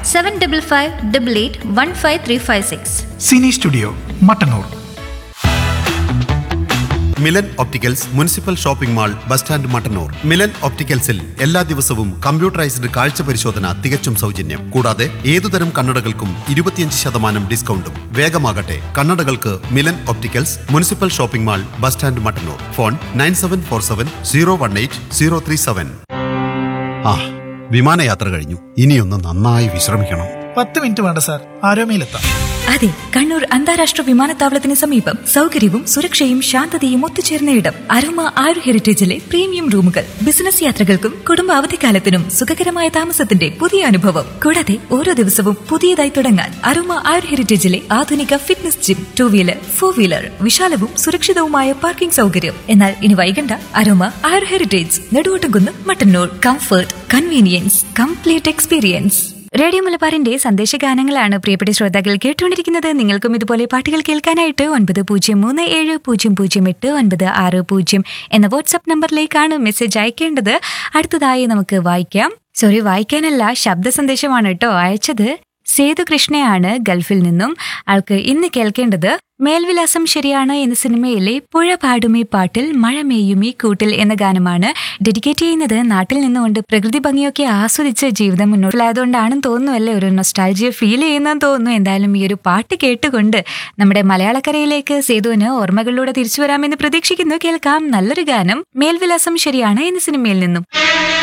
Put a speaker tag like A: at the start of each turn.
A: seven double five double eight one five three five six
B: cine studio Mattannur
C: Milan opticals municipal shopping mall bus stand Mattannur Milan ഒപ്റ്റിക്കൽസിൽ എല്ലാ ദിവസവും computerised കാഴ്ച പരിശോധന തികച്ചും സൗജന്യം കൂടാതെ ഏതുതരം കണ്ണടകൾക്കും ഇരുപത്തിയഞ്ച് ശതമാനം ഡിസ്കൗണ്ടും വേഗമാകട്ടെ കണ്ണടകൾക്ക് Milan opticals municipal shopping mall bus stand Mattannur phone nine seven four seven zero one eight zero three seven ആ വിമാനയാത്ര കഴിഞ്ഞു ഇനിയൊന്ന് നന്നായി വിശ്രമിക്കണം
B: പത്ത് മിനിറ്റ് വേണ്ട സാർ ആരോമയിലെത്താം
D: അതെ കണ്ണൂർ അന്താരാഷ്ട്ര വിമാനത്താവളത്തിന് സമീപം സൗകര്യവും സുരക്ഷയും ശാന്തതയും ഒത്തുചേർന്ന ഇടം അരോമ ആയുർ ഹെറിറ്റേജിലെ പ്രീമിയം റൂമുകൾ ബിസിനസ് യാത്രകൾക്കും കുടുംബ അവധിക്കാലത്തിനും സുഖകരമായ താമസത്തിന്റെ പുതിയ അനുഭവം കൂടാതെ ഓരോ ദിവസവും പുതിയതായി തുടങ്ങാൻ അരോമ ആയുർ ഹെറിറ്റേജിലെ ആധുനിക fitness gym two wheeler four wheeler വിശാലവും സുരക്ഷിതവുമായ പാർക്കിംഗ് സൗകര്യം എന്നാൽ ഇനി വൈകണ്ട Aroma Ayur Heritage Neduvottumkunnu Mattannur comfort convenience complete experience radio മലബാറിന്റെ സന്ദേശഗാനങ്ങളാണ് പ്രിയപ്പെട്ട ശ്രോതാക്കൾ കേട്ടുകൊണ്ടിരിക്കുന്നത് നിങ്ങൾക്കും ഇതുപോലെ പാട്ടുകൾ കേൾക്കാനായിട്ട് ഒൻപത് പൂജ്യം മൂന്ന് ഏഴ് പൂജ്യം പൂജ്യം എട്ട് ഒൻപത് ആറ് പൂജ്യം എന്ന വാട്സ്ആപ്പ് നമ്പറിലേക്കാണ് മെസ്സേജ് അയക്കേണ്ടത് അടുത്തതായി നമുക്ക് വായിക്കാം സോറി വായിക്കാനല്ല ശബ്ദ സന്ദേശമാണ് കേട്ടോ അയച്ചത് സേതു കൃഷ്ണയാണ് ഗൾഫിൽ നിന്നും ആൾക്ക് ഇന്ന് കേൾക്കേണ്ടത് മേൽവിലാസം ശരിയാണ് എന്ന സിനിമയിലെ പുഴ പാടുമീ പാട്ടിൽ മഴ മെയ്യുമീ കൂട്ടിൽ എന്ന ഗാനമാണ് ഡെഡിക്കേറ്റ് ചെയ്യുന്നത് നാട്ടിൽ നിന്നുകൊണ്ട് പ്രകൃതി ഭംഗിയൊക്കെ ആസ്വദിച്ച് ജീവിതം മുന്നോട്ടിലായതുകൊണ്ടാണെന്ന് തോന്നുന്നു അല്ലേ ഒരു നൊസ്റ്റാൾജിയ ഫീൽ ചെയ്യുന്നതെന്ന് തോന്നുന്നു എന്തായാലും ഈ ഒരു പാട്ട് കേട്ടുകൊണ്ട് നമ്മുടെ മലയാളക്കരയിലേക്ക് സേതുവിന് ഓർമ്മകളിലൂടെ തിരിച്ചു വരാമെന്ന് പ്രതീക്ഷിക്കുന്നു കേൾക്കാം നല്ലൊരു ഗാനം മേൽവിലാസം ശരിയാണ് എന്ന സിനിമയിൽ നിന്നും